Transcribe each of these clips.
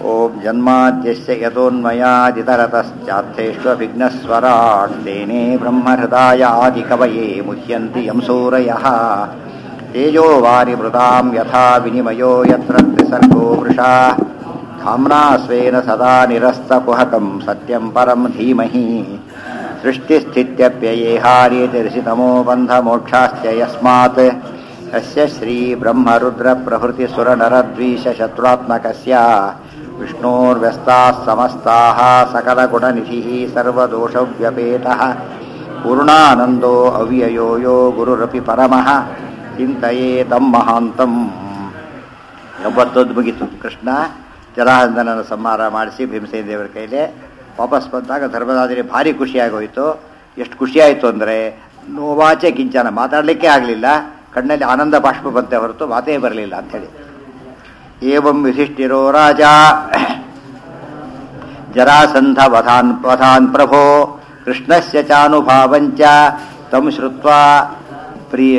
ಓಂ ಜನ್ಮಾದ್ಯಸ್ಯ ಯತೋನ್ಮಯಾದಿತರತಶ್ಚಾರ್ಥೇष्वभिघ्नस्वराट् तेने ब्रह्महृदायादिकवये मुह्यन्ति यं सूरयः तेजो वारिमृतां यथा विनिमयो यत्र त्रिसर्गो वृषा धाम्ना स्वेन सदा निरस्तकुहकं सत्यं परं धीमहि सृष्टिस्थित्यप्ययेहार्यतिर्षितमो बन्धमोक्षाश्च यस्मात् अस्य श्रीब्रह्मरुद्रप्रभृतिसुरनरद्वीषशत्रुरात्मकस्य विष्णोर्व्यस्ताः समस्ताः सकलगुणनिधिः सर्वदोषव्यपेतः पूर्णानन्दो अव्ययो यो गुरुरपि परमः ಚಿಂತೆಯೇ ತಮ್ಮ ಮಹಾಂತಂ ಎಂಬತ್ತೊಂದು ಮುಗೀತು ಕೃಷ್ಣ ಜರಾಸಂಧನನ್ನು ಸಂಹಾರ ಮಾಡಿಸಿ ಭೀಮಸೇನ ದೇವರ ಕೈಲಿ ವಾಪಸ್ ಬಂದಾಗ ಧರ್ಮರಾಜರಿಗೆ ಭಾರಿ ಖುಷಿಯಾಗೋಯಿತು ಎಷ್ಟು ಖುಷಿಯಾಯಿತು ಅಂದರೆ ನೋವಾಚೆ ಕಿಂಚನ ಮಾತಾಡಲಿಕ್ಕೆ ಆಗಲಿಲ್ಲ ಕಣ್ಣಲ್ಲಿ ಆನಂದ ಬಾಷ್ಪ ಬಂತೆ ಹೊರತು ಮಾತೇ ಬರಲಿಲ್ಲ ಅಂಥೇಳಿ ಏವಂ ಯುಧಿಷ್ಠಿರೋ ರಾಜ ಜರಾಸಂಧ ವಧಾನ್ ವಧಾನ್ ಪ್ರಭೋ ಕೃಷ್ಣಸ್ಯ ಚಾನುಭಾವಂಚ ತಂ ಶ್ರುತ್ವಾ ಪ್ರಿಯ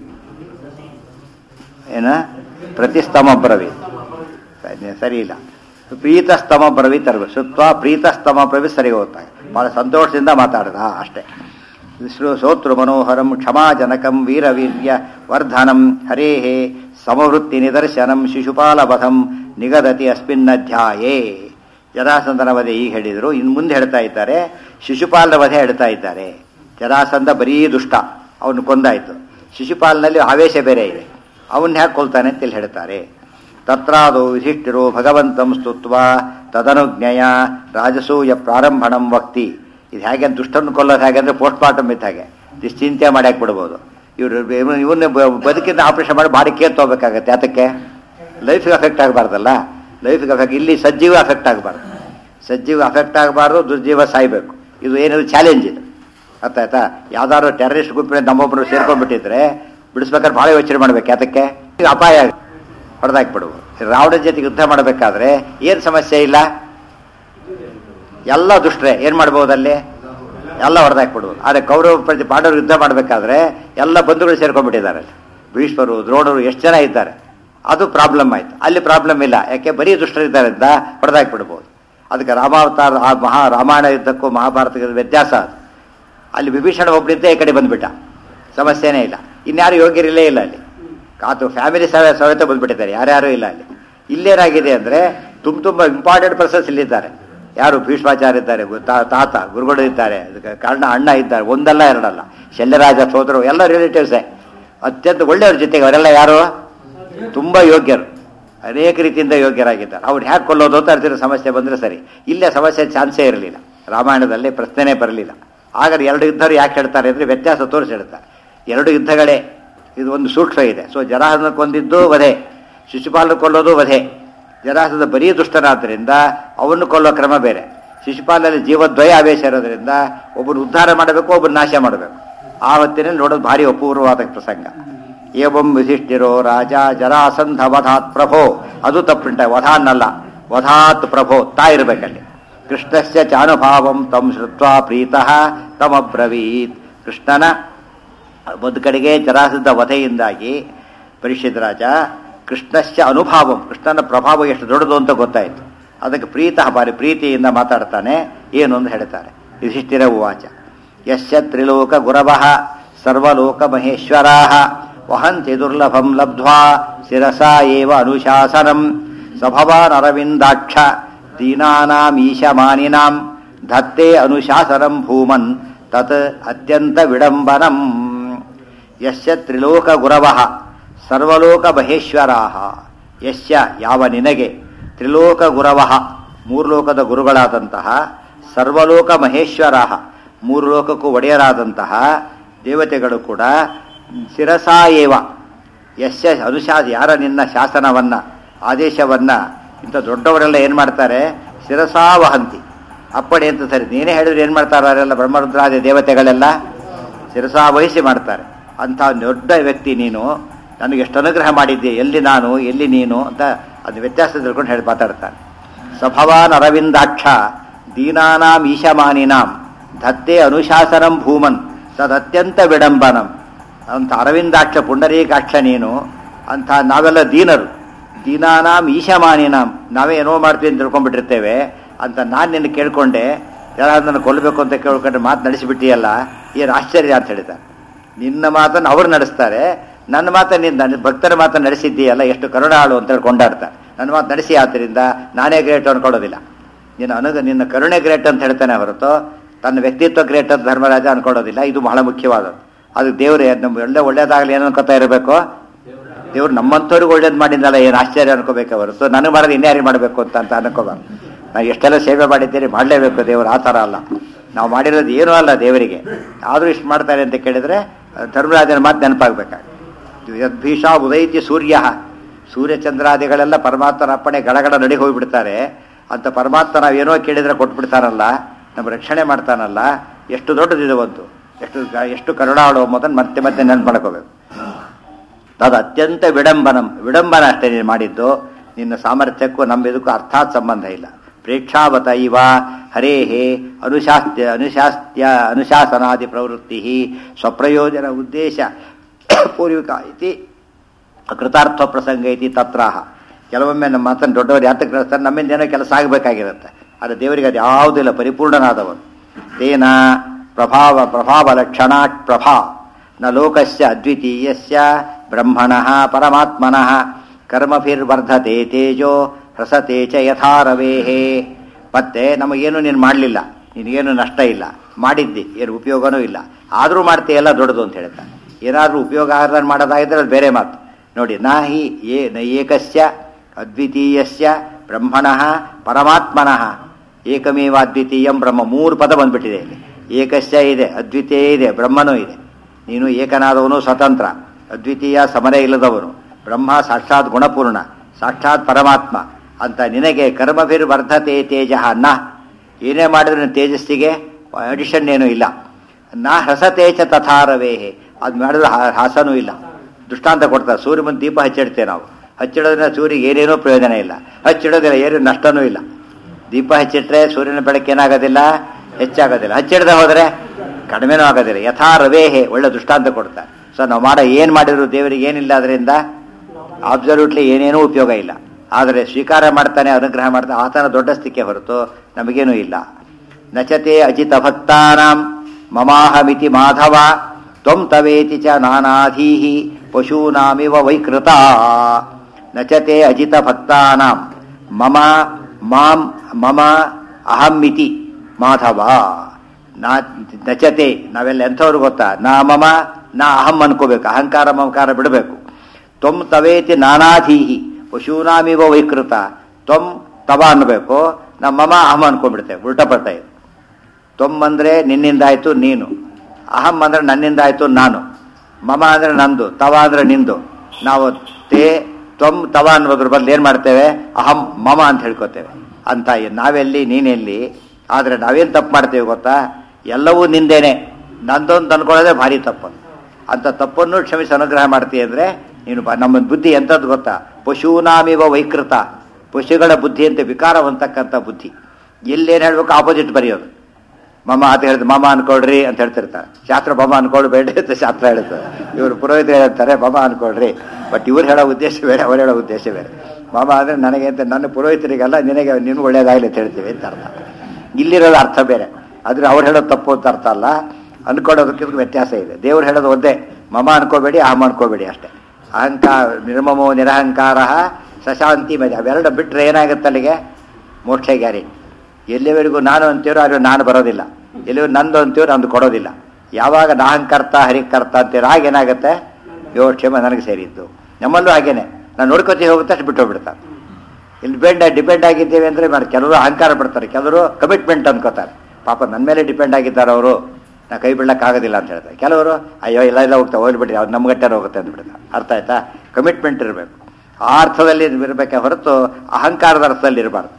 ಏನ ಪ್ರತಿಸ್ತಮ ಬ್ರವೀತ್ ಸರಿ ಇಲ್ಲ ಪ್ರೀತಸ್ತಮ ಬ್ರವೀತ್ ತರಬೇಕು ಶುತ್ವ ಪ್ರೀತಸ್ತಮ ಬ್ರವೀತ್ ಸರಿ ಹೋಗ್ತಾರೆ ಭಾಳ ಸಂತೋಷದಿಂದ ಮಾತಾಡ್ದ ಅಷ್ಟೇ ಸೋತೃ ಮನೋಹರಂ ಕ್ಷಮಾಜನಕಂ ವೀರವೀರ್ಯ ವರ್ಧನಂ ಹರೇ ಸಮವೃತ್ತಿ ನಿದರ್ಶನಂ ಶಿಶುಪಾಲವಧಂ ನಿಗದತಿ ಅಸ್ಮಿನ್ನಧ್ಯಾಯೇ ಜರಾಸಂಧನ ವಧೆ ಈಗ ಹೇಳಿದರು ಇನ್ನು ಮುಂದೆ ಹೇಳ್ತಾ ಇದ್ದಾರೆ ಶಿಶುಪಾಲನ ವಧೆ ಹೇಳ್ತಾ ಇದ್ದಾರೆ ಜರಾಸಂಧ ಬರೀ ದುಷ್ಟ ಅವನು ಕೊಂದಾಯಿತು ಶಿಶುಪಾಲನಲ್ಲಿ ಆವೇಶ ಬೇರೆ ಇದೆ ಅವನ್ನ ಹ್ಯಾಕೆ ಕೊಲ್ತಾನೆ ಅಂತೇಳಿ ಹೇಳ್ತಾರೆ ತತ್ರಾದೋ ಯುಧಿಷ್ಠಿರೋ ಭಗವಂತಂ ಸ್ತುತ್ವ ತದನುಜ್ಞೆಯ ರಾಜಸೂಯ ಪ್ರಾರಂಭಣಂ ವಕ್ತಿ ಇದು ಹೇಗೆ ದುಷ್ಟನ್ನು ಕೊಲ್ಲೋದು ಹೇಗೆ ಅಂದರೆ ಪೋಸ್ಟ್ ಮಾರ್ಟಮ್ ಇದ್ದ ಹಾಗೆ ನಿಶ್ಚಿಂತೆ ಮಾಡಿ ಹಾಕ್ಬಿಡ್ಬೋದು ಇವರು ಇವನ್ನ ಬದುಕಿಂದ ಆಪರೇಷನ್ ಮಾಡಿ ಬಾಡಿ ಕೇರ್ ತಗೋಬೇಕಾಗತ್ತೆ ಅದಕ್ಕೆ ಲೈಫಿಗೆ ಅಫೆಕ್ಟ್ ಆಗಬಾರ್ದಲ್ಲ ಲೈಫಿಗೆ ಅಫೆಕ್ಟ್ ಇಲ್ಲಿ ಸಜ್ಜೀವ ಅಫೆಕ್ಟ್ ಆಗಬಾರ್ದು ಸಜ್ಜೀವ ಅಫೆಕ್ಟ್ ಆಗಬಾರ್ದು ದುರ್ಜೀವ ಸಾಯ್ಬೇಕು ಇದು ಏನಿದೆ ಚಾಲೆಂಜ್ ಇದು ಅರ್ಥ ಆಯ್ತಾ ಯಾವ್ದಾದ್ರು ಟೆರರಿಸ್ಟ್ ಗುಂಪಿನ ನಮ್ಮೊಬ್ಬರು ಸೇರ್ಕೊಂಡ್ಬಿಟ್ಟಿದ್ರೆ ಬಿಡಿಸ್ಬೇಕಾದ್ರೆ ಭಾಳ ಯೋಚನೆ ಮಾಡ್ಬೇಕು ಯಾತಕ್ಕೆ ಈಗ ಅಪಾಯ ಹೊಡೆದಾಕ್ಬಿಡುವು ರಾವಣ ಜೊತೆಗೆ ಯುದ್ಧ ಮಾಡಬೇಕಾದ್ರೆ ಏನು ಸಮಸ್ಯೆ ಇಲ್ಲ ಎಲ್ಲ ದುಷ್ಟರೇ ಏನು ಮಾಡ್ಬೋದಲ್ಲಿ ಎಲ್ಲ ಹೊಡೆದಾಕ್ಬಿಡುವುದು ಆದರೆ ಕೌರವ ಪ್ರತಿ ಪಾಂಡವರು ಯುದ್ಧ ಮಾಡಬೇಕಾದ್ರೆ ಎಲ್ಲ ಬಂಧುಗಳು ಸೇರ್ಕೊಂಡ್ಬಿಟ್ಟಿದ್ದಾರೆ ಭೀಷ್ಮರು ದ್ರೋಣರು ಎಷ್ಟು ಜನ ಇದ್ದಾರೆ ಅದು ಪ್ರಾಬ್ಲಮ್ ಆಯ್ತು ಅಲ್ಲಿ ಪ್ರಾಬ್ಲಮ್ ಇಲ್ಲ ಯಾಕೆ ಬರೀ ದುಷ್ಟರಿದ್ದಾರಿಂದ ಹೊಡೆದಾಕ್ಬಿಡ್ಬೋದು ಅದಕ್ಕೆ ರಾಮಾವತಾರ ಆ ಮಹಾ ರಾಮಾಯಣ ಯುದ್ಧಕ್ಕೂ ಮಹಾಭಾರತಕ್ಕೆ ವ್ಯತ್ಯಾಸ ಅದು ಅಲ್ಲಿ ವಿಭೀಷಣ ಒಬ್ಬರಿದ್ದೇ ಈ ಕಡೆ ಬಂದ್ಬಿಟ್ಟ ಸಮಸ್ಯೆನೇ ಇಲ್ಲ ಇನ್ಯಾರು ಯೋಗ್ಯರಿಲ್ಲೇ ಇಲ್ಲ ಅಲ್ಲಿ ಕಾತು ಫ್ಯಾಮಿಲಿ ಸಹ ಸಮೇತ ಬಂದ್ಬಿಟ್ಟಿದ್ದಾರೆ ಯಾರ್ಯಾರು ಇಲ್ಲ ಅಲ್ಲಿ ಇಲ್ಲೇನಾಗಿದೆ ಅಂದರೆ ತುಂಬ ತುಂಬ ಇಂಪಾರ್ಟೆಂಟ್ ಪರ್ಸನ್ಸ್ ಇಲ್ಲಿದ್ದಾರೆ ಯಾರು ಭೀಷ್ಮಾಚಾರ್ಯ ಇದ್ದಾರೆ ತಾತ ಗುರುಗಳು ಇದ್ದಾರೆ ಕರ್ಣ ಅಣ್ಣ ಇದ್ದಾರೆ ಒಂದಲ್ಲ ಎರಡಲ್ಲ ಶಲ್ಯರಾಜ ಸೋದರು ಎಲ್ಲ ರಿಲೇಟಿವ್ಸೇ ಅತ್ಯಂತ ಒಳ್ಳೆಯವ್ರ ಜೊತೆಗೆ ಅವರೆಲ್ಲ ಯಾರು ತುಂಬ ಯೋಗ್ಯರು ಅನೇಕ ರೀತಿಯಿಂದ ಯೋಗ್ಯರಾಗಿದ್ದಾರೆ ಅವ್ರು ಹ್ಯಾಕೆ ಕೊಲ್ಲೋದು ಅಂತ ಅರ್ಜಿನ ಸಮಸ್ಯೆ ಬಂದರೆ ಸರಿ ಇಲ್ಲೇ ಸಮಸ್ಯೆ ಚಾನ್ಸೇ ಇರಲಿಲ್ಲ ರಾಮಾಯಣದಲ್ಲಿ ಪ್ರಶ್ನೆನೇ ಬರಲಿಲ್ಲ ಆಗ ಎರಡು ಯುದ್ಧರು ಯಾಕೆ ಹೇಳ್ತಾರೆ ಅಂದರೆ ವ್ಯತ್ಯಾಸ ತೋರಿಸಿ ಹೇಳ್ತಾರೆ ಎರಡು ಯುದ್ಧಗಳೇ ಇದು ಒಂದು ಸೂಕ್ಷ್ಮ ಇದೆ ಸೊ ಜರಾಸನ ಕೊಂದಿದ್ದು ವಧೆ ಶಿಶುಪಾಲನ ಕೊಲ್ಲೋದು ವಧೆ ಜರಾಸದ ಬರೀ ದುಷ್ಟನಾದ್ದರಿಂದ ಅವನ್ನು ಕೊಲ್ಲೋ ಕ್ರಮ ಬೇರೆ ಶಿಶುಪಾಲನಲ್ಲಿ ಜೀವದ್ವಯ ಆವೇಶ ಇರೋದ್ರಿಂದ ಒಬ್ಬರು ಉದ್ಧಾರ ಮಾಡಬೇಕು ಒಬ್ಬರು ನಾಶ ಮಾಡಬೇಕು ಆ ಹೊತ್ತಿನಲ್ಲಿ ನೋಡೋದು ಭಾರಿ ಅಪೂರ್ವವಾದ ಪ್ರಸಂಗ ಏವಂ ವಿಶಿಷ್ಟಿರೋ ರಾಜ ಜರಾಸಂಧ ವಧಾತ್ ಪ್ರಭೋ ಅದು ತಪ್ಪುಂಟ ವಧಾನ್ನಲ್ಲ ವಧಾತ್ ಪ್ರಭೋ ತಾ ಇರಬೇಕಲ್ಲಿ ಕೃಷ್ಣಸ್ಯ ಚಾನುಭಾವಂ ತಂ ಶ್ರುತ್ವಾ ಪ್ರೀತಃ ತಮಬ್ರವೀತ್ ಕೃಷ್ಣನ ಒಂದು ಕಡೆಗೆ ಜರಾಸದ ವಧೆಯಿಂದಾಗಿ ಪರಿಷತ್ ರಾಜ ಕೃಷ್ಣಶ್ಚ ಅನುಭಾವಂ ಕೃಷ್ಣನ ಪ್ರಭಾವ ಎಷ್ಟು ದೊಡ್ಡದು ಅಂತ ಗೊತ್ತಾಯಿತು ಅದಕ್ಕೆ ಪ್ರೀತಃ ಬಾರಿ ಪ್ರೀತಿಯಿಂದ ಮಾತಾಡ್ತಾನೆ ಏನು ಅಂತ ಹೇಳ್ತಾರೆ ಯುಧಿಷ್ಠಿರ ಉವಾಚ ಯಶ್ಚ ತ್ರಿಲೋಕ ಗುರವಃ ಸರ್ವಲೋಕ ಮಹೇಶ್ವರಾ ವಹಂತಿ ದುರ್ಲಭಂ ಲಬ್ಧ್ವಾ ಶಿರಸಾ ಏವ ಅನುಶಾಸನಂ ಸಭವಾನ್ ಅರವಿಂದಾಕ್ಷ ದೀನಾನಾಮೀಶಮಾನಿನಾಂ ಧತ್ತೆ ಅನುಶಾಸನಂ ಭೂಮನ್ ತತ್ ಅತ್ಯಂತ ವಿಡಂಬನಂ ಯಶ್ಯ ತ್ರಿಲೋಕ ಗುರವಃ ಸರ್ವಲೋಕ ಮಹೇಶ್ವರಾ ಯಶ್ಯ ಯಾವ ನಿನಗೆ ತ್ರಿಲೋಕ ಗುರವಃ ಮೂರು ಲೋಕದ ಗುರುಗಳಾದಂತಹ ಸರ್ವಲೋಕ ಮಹೇಶ್ವರಾ ಮೂರು ಲೋಕಕ್ಕೂ ಒಡೆಯರಾದಂತಹ ದೇವತೆಗಳು ಕೂಡ ಶಿರಸಾ ಏವ ಯಶ್ಯ ಅನುಶಾಸ ಯಾರ ನಿನ್ನ ಶಾಸನವನ್ನ ಆದೇಶವನ್ನ ಇಂಥ ದೊಡ್ಡವರೆಲ್ಲ ಏನು ಮಾಡ್ತಾರೆ ಶಿರಸಾ ವಹಂತಿ ಅಪ್ಪಣೆ ಅಂತ ಸರಿ ನೀನೇ ಹೇಳಿದ್ರೆ ಏನು ಮಾಡ್ತಾರೆ ಅವರೆಲ್ಲ ಬ್ರಹ್ಮರುದ್ರಾದಿ ದೇವತೆಗಳೆಲ್ಲ ಶಿರಸಾ ವಹಿಸಿ ಮಾಡ್ತಾರೆ ಅಂಥ ದೊಡ್ಡ ವ್ಯಕ್ತಿ ನೀನು ನನಗೆ ಎಷ್ಟು ಅನುಗ್ರಹ ಮಾಡಿದ್ದೆ ಎಲ್ಲಿ ನಾನು ಎಲ್ಲಿ ನೀನು ಅಂತ ಅದು ವ್ಯತ್ಯಾಸ ತಿಳ್ಕೊಂಡು ಹೇಳಿ ಮಾತಾಡ್ತಾನೆ ಸಭವಾನ್ ಅರವಿಂದಾಕ್ಷ ದೀನಾನಾಂ ಈಶಮಾನಿನಾಂ ಧತ್ತೆ ಅನುಶಾಸನಂ ಭೂಮನ್ ತದತ್ಯಂತ ವಿಡಂಬನಂ ಅಂಥ ಅರವಿಂದಾಕ್ಷ ಪುಂಡರೀಕಾಕ್ಷ ನೀನು ಅಂಥ ನಾವೆಲ್ಲ ದೀನರು ದೀನಾನಾಂ ಈಶಮಾನಿನಾಂ ನಾವೇ ಏನೋ ಮಾಡ್ತೀವಿ ಅಂತ ತಿಳ್ಕೊಂಡ್ಬಿಟ್ಟಿರ್ತೇವೆ ಅಂತ ನಾನು ನಿನ್ನ ಕೇಳ್ಕೊಂಡೆ ಯಾರಾದ್ರೂ ನನ್ನ ಕೊಲ್ಲಬೇಕು ಅಂತ ಕೇಳ್ಕೊಂಡ್ರೆ ಮಾತು ನಡೆಸಿಬಿಟ್ಟಿಯಲ್ಲ ಏನು ಆಶ್ಚರ್ಯ ಅಂತ ಹೇಳಿದ್ದಾರೆ ನಿನ್ನ ಮಾತನ್ನು ಅವ್ರು ನಡೆಸ್ತಾರೆ ನನ್ನ ಮಾತನ್ನು ನೀನು ನನ್ನ ಭಕ್ತರ ಮಾತನ್ನು ನಡೆಸಿದ್ದೀಯಲ್ಲ ಎಷ್ಟು ಕರುಣಾಳು ಅಂತ ಹೇಳಿ ಕೊಂಡಾಡ್ತಾರೆ ನನ್ನ ಮಾತು ನಡೆಸಿ ಆದ್ದರಿಂದ ನಾನೇ ಗ್ರೇಟ್ ಅನ್ಕೊಳ್ಳೋದಿಲ್ಲ ನಿನ್ನ ಅನುಗ ನಿನ್ನ ಕರುಣೆ ಗ್ರೇಟ್ ಅಂತ ಹೇಳ್ತಾನೆ ಹೊರತು ತನ್ನ ವ್ಯಕ್ತಿತ್ವ ಗ್ರೇಟ್ ಅಂತ ಧರ್ಮರಾಜ ಅನ್ಕೊಳ್ಳೋದಿಲ್ಲ ಇದು ಬಹಳ ಮುಖ್ಯವಾದದ್ದು ಅದು ದೇವ್ರೆ ನಮ್ಮ ಒಳ್ಳೆ ಒಳ್ಳೇದಾಗಲಿ ಏನು ಅನ್ಕೋತಾ ಇರಬೇಕು ದೇವ್ರು ನಮ್ಮಂಥವ್ರಿಗೆ ಒಳ್ಳೇದು ಮಾಡಿದ್ನಲ್ಲ ಏನು ಆಶ್ಚರ್ಯ ಅನ್ಕೋಬೇಕೆ ಹೊರತು ನನಗೆ ಮಾಡೋದು ಇನ್ಯಾರಿಗೆ ಮಾಡಬೇಕು ಅಂತ ಅಂತ ಅನ್ಕೋಬಾರ್ದು ನಾವು ಎಷ್ಟೆಲ್ಲ ಸೇವೆ ಮಾಡಿದ್ದೀರಿ ಮಾಡಲೇಬೇಕು ದೇವರು ಆ ಥರ ಅಲ್ಲ ನಾವು ಮಾಡಿರೋದು ಏನೂ ಅಲ್ಲ ದೇವರಿಗೆ ಆದರೂ ಇಷ್ಟು ಮಾಡ್ತಾರೆ ಅಂತ ಕೇಳಿದರೆ ಧರ್ಮರಾಜನ ಮಾತು ನೆನಪಾಗಬೇಕಾಗ ಯದ್ಭೀಷ ಉದೈತಿ ಸೂರ್ಯ ಸೂರ್ಯಚಂದ್ರಾದಿಗಳೆಲ್ಲ ಪರಮಾತ್ಮನ ಅಪ್ಪಣೆ ಗಡಗಡ ನಡಿ ಹೋಗಿಬಿಡ್ತಾರೆ ಅಂತ ಪರಮಾತ್ಮ ನಾವೇನೋ ಕೇಳಿದ್ರೆ ಕೊಟ್ಬಿಡ್ತಾನಲ್ಲ ನಮ್ಮ ರಕ್ಷಣೆ ಮಾಡ್ತಾನಲ್ಲ ಎಷ್ಟು ದೊಡ್ಡದಿದೆ ಒಂದು ಎಷ್ಟು ಎಷ್ಟು ಕರುಣಾಳು ಎಂಬುದನ್ನು ಮತ್ತೆ ಮತ್ತೆ ನೆನ್ಪು ಮಾಡ್ಕೋಬೇಕು ಅದು ಅತ್ಯಂತ ವಿಡಂಬನಂ ವಿಡಂಬನ ಅಷ್ಟೇ ನೀನು ಮಾಡಿದ್ದು ನಿನ್ನ ಸಾಮರ್ಥ್ಯಕ್ಕೂ ನಮ್ಮಿದಕ್ಕೂ ಅರ್ಥಾತ್ ಸಂಬಂಧ ಇಲ್ಲ ಪ್ರೇಕ್ಷಾವತ ಇವ ಹರೇಹೇ ಅನುಶಾಸ್ತ್ಯ ಅನುಶಾಸ್ತ್ಯ ಅನುಶಾಸನಾದಿ ಪ್ರವೃತ್ತಿ ಸ್ವಪ್ರಯೋಜನ ಉದ್ದೇಶ ಪೂರ್ವಿಕ ಇತಿ ಕೃತಾರ್ಥ ಪ್ರಸಂಗ ಐತಿ ತತ್ರಾಹ ಕೆಲವೊಮ್ಮೆ ನಮ್ಮ ಮಾತನ್ನು ದೊಡ್ಡವರು ಯಾತಕ್ಕೆ ಕಳಿಸ್ತಾರೆ ನಮ್ಮಿಂದ ಏನೋ ಕೆಲಸ ಆಗಬೇಕಾಗಿರುತ್ತೆ ಆದರೆ ದೇವರಿಗೆ ಅದು ಯಾವುದಿಲ್ಲ ಪರಿಪೂರ್ಣನಾದವನು ತೇನ ಪ್ರಭಾವ ಪ್ರಭಾವ ಲಕ್ಷಣಾಟ್ ಪ್ರಭಾ ನ ಲೋಕಸ್ಯ ಅದ್ವಿತೀಯಸ್ಯ ಬ್ರಹ್ಮಣಃ ಪರಮಾತ್ಮನಃ ಕರ್ಮಭಿರ್ವರ್ಧತೆ ತೇಜೋ ಹ್ರಸತೆ ಚ ಯಥಾರವೇಹೇ ಮತ್ತೆ ನಮಗೇನು ನೀನು ಮಾಡಲಿಲ್ಲ ನಿನಗೇನು ನಷ್ಟ ಇಲ್ಲ ಮಾಡಿದ್ದಿ ಏನು ಉಪಯೋಗನೂ ಇಲ್ಲ ಆದರೂ ಮಾಡ್ತೀಯಲ್ಲ ದೊಡ್ಡದು ಅಂತ ಹೇಳ್ತಾ ಏನಾದರೂ ಉಪಯೋಗ ಆಗದ ಮಾಡೋದಾಗಿದ್ರೆ ಅದು ಬೇರೆ ಮಾತು ನೋಡಿ ನಾ ಹಿ ಏ ನ ಏಕಸ್ಯ ಅದ್ವಿತೀಯಸ್ಯ ಬ್ರಹ್ಮಣಃ ಪರಮಾತ್ಮನಃ ಏಕಮೇವ ಅದ್ವಿತೀಯಂ ಬ್ರಹ್ಮ ಮೂರು ಪದ ಬಂದ್ಬಿಟ್ಟಿದೆ ಇಲ್ಲಿ ಏಕಸ್ಯ ಇದೆ ಅದ್ವಿತೀಯ ಇದೆ ಬ್ರಹ್ಮನೂ ಇದೆ ನೀನು ಏಕನಾದವನು ಸ್ವತಂತ್ರ ಅದ್ವಿತೀಯ ಸಮರ ಇಲ್ಲದವನು ಬ್ರಹ್ಮ ಸಾಕ್ಷಾತ್ ಗುಣಪೂರ್ಣ ಸಾಕ್ಷಾತ್ ಪರಮಾತ್ಮ ಅಂತ ನಿನಗೆ ಕರ್ಮಭಿರ್ ವರ್ಧತೆ ತೇಜ ನ ಏನೇ ಮಾಡಿದ್ರೆ ತೇಜಸ್ಸಿಗೆ ಅಡಿಷನ್ ಏನೂ ಇಲ್ಲ ನಾ ಹಸತೇಚ ತಥಾರವೇಹೆ ಅದು ಮಾಡಿದ್ರೆ ಹ- ಹಾಸನೂ ಇಲ್ಲ ದೃಷ್ಟಾಂತ ಕೊಡ್ತಾರೆ ಸೂರ್ಯ ಮುಂದೆ ದೀಪ ಹಚ್ಚಿಡ್ತೇವೆ ನಾವು ಹಚ್ಚಿಡೋದ್ರಿಂದ ಸೂರ್ಯಗೆ ಏನೇನೂ ಪ್ರಯೋಜನ ಇಲ್ಲ ಹಚ್ಚಿಡೋದಿಲ್ಲ ಏನು ನಷ್ಟನೂ ಇಲ್ಲ ದೀಪ ಹಚ್ಚಿಟ್ರೆ ಸೂರ್ಯನ ಬೆಳಕು ಏನಾಗೋದಿಲ್ಲ ಹೆಚ್ಚಾಗೋದಿಲ್ಲ ಹಚ್ಚಿಡದೆ ಹೋದರೆ ಕಡಿಮೆನೂ ಆಗೋದಿಲ್ಲ ಯಥಾ ರವೇಹೆ ಒಳ್ಳೆ ದೃಷ್ಟಾಂತ ಕೊಡ್ತಾರೆ ಸೊ ನಾವು ಮಾಡೋ ಏನು ಮಾಡಿದ್ರು ದೇವರಿಗೆ ಏನಿಲ್ಲ ಅದರಿಂದ ಅಬ್ಸಲ್ಯೂಟ್ಲಿ ಏನೇನೂ ಉಪಯೋಗ ಇಲ್ಲ ಆದರೆ ಸ್ವೀಕಾರ ಮಾಡ್ತಾನೆ ಅನುಗ್ರಹ ಮಾಡ್ತಾನೆ ಆತನ ದೊಡ್ಡ ಸ್ಥಿತಿಗೆ ಹೊರತು ನಮಗೇನೂ ಇಲ್ಲ ನಚತೆ ಅಜಿತ ಭಕ್ತಾನಾಂ ಮಮಾಹಮಿತಿ ಮಾಧವ ತ್ವಂ ತವೇತಿ ಚ ನಾನಾಧೀಹಿ ಪಶೂನಾಮಿವ ವೈಕೃತ ನಚತೆ ಅಜಿತ ಭಕ್ತಾನಾಂ ಮಮ ಮಾಂ ಮಮ ಅಹಮ್ಮಿತಿ ಮಾಧವ ನಾ ನಚತೆ ನಾವೆಲ್ಲ ಎಂಥವ್ರು ಗೊತ್ತಾ ನಾ ಮಮ ನಾ ಅಹಂ ಅನ್ಕೋಬೇಕು ಅಹಂಕಾರ ಮಮಕಾರ ಬಿಡಬೇಕು ತ್ವಂ ತವೇತಿ ನಾನಾಧೀಹಿ ಪಶೂನಾಮಿವ ವೈಕೃತ ತ್ವಂ ತವ ಅನ್ಬೇಕು ನಮ್ಮ ಮಮ ಅಹಂ ಅನ್ಕೊಂಡ್ಬಿಡ್ತೇವೆ ಉಲ್ಟಾ ಪಡ್ತಾ ಇದೆ ತ್ವಮ್ ಅಂದ್ರೆ ನಿನ್ನಿಂದಾಯ್ತು ನೀನು ಅಹಂ ಅಂದ್ರೆ ನನ್ನಿಂದಾಯ್ತು ನಾನು ಮಮ ಅಂದ್ರೆ ನಂದು ತವ ಅಂದ್ರೆ ನಿಂದು ನಾವು ತೇ ತ್ವಮ್ ತವ ಅನ್ನೋದ್ರ ಬದಲು ಏನು ಮಾಡ್ತೇವೆ ಅಹಂ ಮಮ ಅಂತ ಹೇಳ್ಕೊತೇವೆ ಅಂತ ನಾವೆಲ್ಲಿ ನೀನೆಲ್ಲಿ ಆದರೆ ನಾವೇನು ತಪ್ಪು ಮಾಡ್ತೇವೆ ಗೊತ್ತಾ ಎಲ್ಲವೂ ನಿಂದೇನೆ ನಂದೊಂದು ಅನ್ಕೊಳ್ಳೋದೇ ಭಾರಿ ತಪ್ಪು ಅಂತ ತಪ್ಪನ್ನು ಕ್ಷಮಿಸಿ ಅನುಗ್ರಹ ಮಾಡ್ತೀಯ ಅಂದರೆ ನೀನು ಬ- ನಮ್ಮ ಬುದ್ಧಿ ಎಂಥದ್ದು ಗೊತ್ತಾ ಪಶೂನಾಮಿವ ವೈಕೃತ ಪಶುಗಳ ಬುದ್ಧಿ ಅಂತ ವಿಕಾರ ಹೊಂದಕ್ಕಂಥ ಬುದ್ಧಿ ಎಲ್ಲೇನು ಹೇಳ್ಬೇಕು ಆಪೋಸಿಟ್ ಬರೆಯೋದು ಮಮ್ಮ ಅಂತ ಹೇಳಿದ್ರೆ ಮಮ್ಮ ಅನ್ಕೊಳ್ರಿ ಅಂತ ಹೇಳ್ತಿರ್ತಾರೆ ಶಾಸ್ತ್ರ ಮಮ್ಮ ಅನ್ಕೊಳ್ಬೇಡಿ ಅಂತ ಶಾಸ್ತ್ರ ಹೇಳ್ತಾರೆ ಇವರು ಪುರೋಹಿತರು ಹೇಳ್ತಾರೆ ಮಮ್ಮ ಅನ್ಕೊಳ್ರಿ ಬಟ್ ಇವ್ರು ಹೇಳೋ ಉದ್ದೇಶ ಬೇರೆ ಅವ್ರು ಹೇಳೋ ಉದ್ದೇಶ ಬೇರೆ ಮಮ್ಮ ಅಂದರೆ ನನಗೆ ಅಂತ ನನ್ನ ಪುರೋಹಿತರಿಗೆಲ್ಲ ನಿನಗೆ ನಿನ್ಗೆ ಒಳ್ಳೇದಾಗಲಿ ಅಂತ ಹೇಳ್ತೀವಿ ಅಂತ ಅರ್ಥ ಇಲ್ಲಿರೋದು ಅರ್ಥ ಬೇರೆ ಆದರೆ ಅವ್ರು ಹೇಳೋದು ತಪ್ಪು ಅಂತ ಅರ್ಥ ಅಲ್ಲ ಅನ್ಕೊಳ್ಳೋದಕ್ಕಿಂತ ವ್ಯತ್ಯಾಸ ಇದೆ ದೇವ್ರು ಹೇಳೋದು ಒಂದೇ ಮಮ ಅನ್ಕೋಬೇಡಿ ಅಹಂ ಅನ್ಕೋಬೇಡಿ ಅಷ್ಟೇ ಅಹಂಕಾರ ನಿರ್ಮಮೋ ನಿರಹಂಕಾರ ಸಶಾಂತಿ ಮಜ ಅವೆರಡು ಬಿಟ್ಟರೆ ಏನಾಗುತ್ತೆ ಅಲ್ಲಿಗೆ ಮೋಕ್ಷ ಗ್ಯಾರಂಟಿ ಎಲ್ಲಿವರೆಗೂ ನಾನು ಅಂತೀರೋ ಆದರೆ ನಾನು ಬರೋದಿಲ್ಲ ಎಲ್ಲಿವರೆಗೂ ನಂದು ಅಂತೀರೋ ನಂದು ಕೊಡೋದಿಲ್ಲ ಯಾವಾಗ ನಾಹಂಕರ್ತ ಹರಿಕರ್ತ ಅಂತೀರೋ ಆಗ ಏನಾಗುತ್ತೆ ಯೋಗಕ್ಷೇಮ ನನಗೆ ಸೇರಿದ್ದು ನಮ್ಮಲ್ಲೂ ಹಾಗೇನೆ ನಾನು ನೋಡ್ಕೊತೀವಿ ಹೋಗುತ್ತೆ ಅಷ್ಟು ಬಿಟ್ಟು ಹೋಗ್ಬಿಡ್ತಾರೆ ಇಲ್ಲಿ ಡಿಪೆಂಡ್ ಡಿಪೆಂಡ್ ಆಗಿದ್ದೇವೆ ಅಂದರೆ ಮಾಡಿ ಕೆಲವರು ಅಹಂಕಾರ ಪಡ್ತಾರೆ ಕೆಲವರು ಕಮಿಟ್ಮೆಂಟ್ ಅನ್ಕೋತಾರೆ ಪಾಪ ನನ್ನ ಮೇಲೆ ಡಿಪೆಂಡ್ ಆಗಿದ್ದಾರೆ ಅವರು ನಾ ಕೈ ಬಿಡಕ್ಕಾಗೋದಿಲ್ಲ ಅಂತ ಹೇಳ್ತಾರೆ ಕೆಲವರು ಅಯ್ಯೋ ಇಲ್ಲ ಇಲ್ಲ ಹೋಗ್ತಾ ಹೋಗ್ಬಿಡಿ ಅವ್ರು ನಮ್ಮ ಗಟ್ಟೆ ಹೋಗುತ್ತೆ ಅಂತ ಬಿಡ್ತಾರೆ ಅರ್ಥ ಆಯ್ತಾ ಕಮಿಟ್ಮೆಂಟ್ ಇರಬೇಕು ಆ ಅರ್ಥದಲ್ಲಿ ಇರಬೇಕೆ ಹೊರತು ಅಹಂಕಾರದ ಅರ್ಥದಲ್ಲಿ ಇರಬಾರ್ದು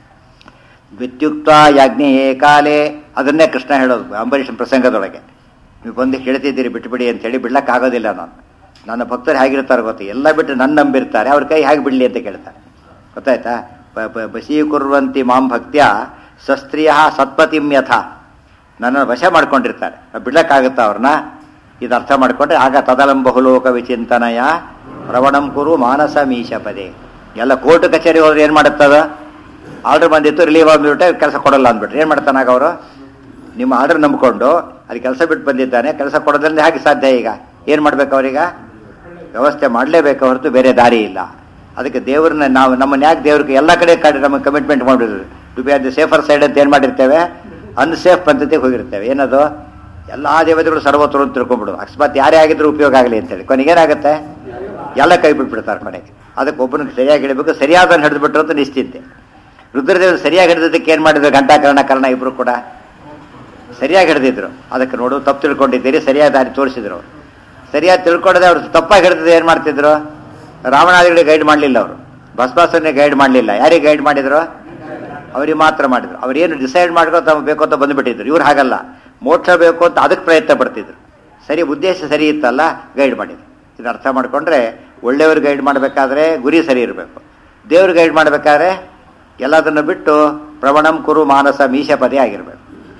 ವಿದ್ಯುಕ್ತ ಯಾಜ್ಞೆಯೇ ಕಾಲೇ ಅದನ್ನೇ ಕೃಷ್ಣ ಹೇಳೋದು ಅಂಬರೀಷನ್ ಪ್ರಸಂಗದೊಳಗೆ ನೀವು ಬಂದು ಕೇಳ್ತಿದ್ದೀರಿ ಬಿಟ್ಬಿಡಿ ಅಂತ ಹೇಳಿ ಬಿಡ್ಲಕ್ಕಾಗೋದಿಲ್ಲ ನಾನು ನನ್ನ ಭಕ್ತರು ಹೇಗಿರ್ತಾರೆ ಗೊತ್ತಾ ಎಲ್ಲ ಬಿಟ್ಟು ನನ್ನ ನಂಬಿರ್ತಾರೆ ಅವ್ರ ಕೈ ಹೇಗೆ ಬಿಡಲಿ ಅಂತ ಕೇಳ್ತಾರೆ ಗೊತ್ತಾಯ್ತಾ ಬ- ಬ- ಬಸೀಕುರ್ವಂತಿ ಮಾಂ ಭಕ್ತ್ಯ ಸಸ್ತ್ರೀಯ ಸತ್ಪತಿಂ ಯಥ ನನ್ನನ್ನು ವಶ ಮಾಡ್ಕೊಂಡಿರ್ತಾರೆ ಬಿಡ್ಲಕ್ಕಾಗುತ್ತಾ ಅವ್ರನ್ನ ಇದು ಅರ್ಥ ಮಾಡ್ಕೊಂಡ್ರೆ ಆಗ ತದಲಂ ಬಹುಲೋಕ ವಿಚಿಂತನಯ ಪ್ರವಣಂ ಕುರು ಮಾನಸ ಮೀಶ ಪದೇ ಎಲ್ಲ ಕೋರ್ಟ್ ಕಚೇರಿ ಹೋದ್ರೆ ಏನು ಮಾಡುತ್ತದ ಆರ್ಡರ್ ಬಂದಿತ್ತು ರಿಲೀವ್ ಆಗಿಬಿಟ್ಟೆ ಕೆಲಸ ಕೊಡಲ್ಲ ಅಂದ್ಬಿಟ್ರೆ ಏನು ಮಾಡ್ತಾನಾಗ ಅವರು ನಿಮ್ಮ ಆರ್ಡರ್ ನಂಬಿಕೊಂಡು ಅಲ್ಲಿ ಕೆಲಸ ಬಿಟ್ಟು ಬಂದಿದ್ದಾನೆ ಕೆಲಸ ಕೊಡೋದ್ರಿಂದ ಹೇಗೆ ಸಾಧ್ಯ ಈಗ ಏನು ಮಾಡ್ಬೇಕು ಅವ್ರೀಗ ವ್ಯವಸ್ಥೆ ಮಾಡಲೇಬೇಕು ಹೊರತು ಬೇರೆ ದಾರಿ ಇಲ್ಲ ಅದಕ್ಕೆ ದೇವ್ರನ್ನ ನಾವು ನಮ್ಮನ್ನ ಯಾಕೆ ದೇವ್ರಿಗೆ ಎಲ್ಲ ಕಡೆ ಕಡೆ ನಮಗೆ ಕಮಿಟ್ಮೆಂಟ್ ಮಾಡಿದ್ರು to be or the safer side ಅಂತ ಏನು ಮಾಡಿರ್ತೇವೆ ಅನ್ಸೇಫ್ ಪದ್ಧತಿಗೆ ಹೋಗಿರ್ತೇವೆ ಏನದು ಎಲ್ಲ ದೇವತೆಗಳು ಸರ್ವತ್ರ ಅಂತ ತಿಳ್ಕೊಂಡ್ಬಿಡು ಅಕಸ್ಮಾತ್ ಯಾರೇ ಆಗಿದ್ರು ಉಪಯೋಗ ಆಗಲಿ ಅಂತೇಳಿ ಕೊನೆಗೇನಾಗುತ್ತೆ ಎಲ್ಲ ಕೈ ಬಿಟ್ಬಿಡ್ತಾರೆ ಕೊನೆಗೆ ಅದಕ್ಕೆ ಒಬ್ಬನಿಗೆ ಸರಿಯಾಗಿ ಹಿಡಬೇಕು ಸರಿಯಾದ ಹಿಡಿದು ಬಿಟ್ರು ಅಂತ ನಿಶ್ಚಿಂತೆ ರುದ್ರದೇವರು ಸರಿಯಾಗಿ ಹಿಡಿದಕ್ಕೆ ಏನು ಮಾಡಿದ್ರು ಗಂಟಾಕರಣ ಕರ್ಣ ಇಬ್ರು ಕೂಡ ಸರಿಯಾಗಿ ಹಿಡಿದಿದ್ರು ಅದಕ್ಕೆ ನೋಡು ತಪ್ಪು ತಿಳ್ಕೊಂಡಿದ್ದೀರಿ ಸರಿಯಾದ ದಾರಿ ತೋರಿಸಿದ್ರು ಅವರು ಸರಿಯಾಗಿ ತಿಳ್ಕೊಂಡದೆ ಅವ್ರು ತಪ್ಪಾಗಿ ಹಿಡಿದ್ರೆ ಏನು ಮಾಡ್ತಿದ್ರು ರಾವಣಾದಿಗಳಿಗೆ ಗೈಡ್ ಮಾಡಲಿಲ್ಲ ಅವರು ಬಸವಾಸನ್ನೇ ಗೈಡ್ ಮಾಡಲಿಲ್ಲ ಯಾರಿಗೆ ಗೈಡ್ ಮಾಡಿದ್ರು ಅವ್ರಿಗೆ ಮಾತ್ರ ಮಾಡಿದ್ರು ಅವ್ರೇನು ಡಿಸೈಡ್ ಮಾಡ್ಕೊ ತಮ್ಮ ಬೇಕು ಅಂತ ಬಂದುಬಿಟ್ಟಿದ್ರು ಇವ್ರು ಹಾಗಲ್ಲ ಮೋಕ್ಷ ಬೇಕು ಅಂತ ಅದಕ್ಕೆ ಪ್ರಯತ್ನ ಪಡ್ತಿದ್ರು ಸರಿ ಉದ್ದೇಶ ಸರಿ ಇತ್ತಲ್ಲ ಗೈಡ್ ಮಾಡಿದ್ರು ಇದು ಅರ್ಥ ಮಾಡ್ಕೊಂಡ್ರೆ ಒಳ್ಳೆಯವ್ರು ಗೈಡ್ ಮಾಡಬೇಕಾದ್ರೆ ಗುರಿ ಸರಿ ಇರಬೇಕು ದೇವ್ರು ಗೈಡ್ ಮಾಡಬೇಕಾದ್ರೆ ಎಲ್ಲದನ್ನು ಬಿಟ್ಟು ಪ್ರವಣಂ ಕುರು ಮಾನಸ ಮೀಶಪದೇ ಆಗಿರಬೇಕು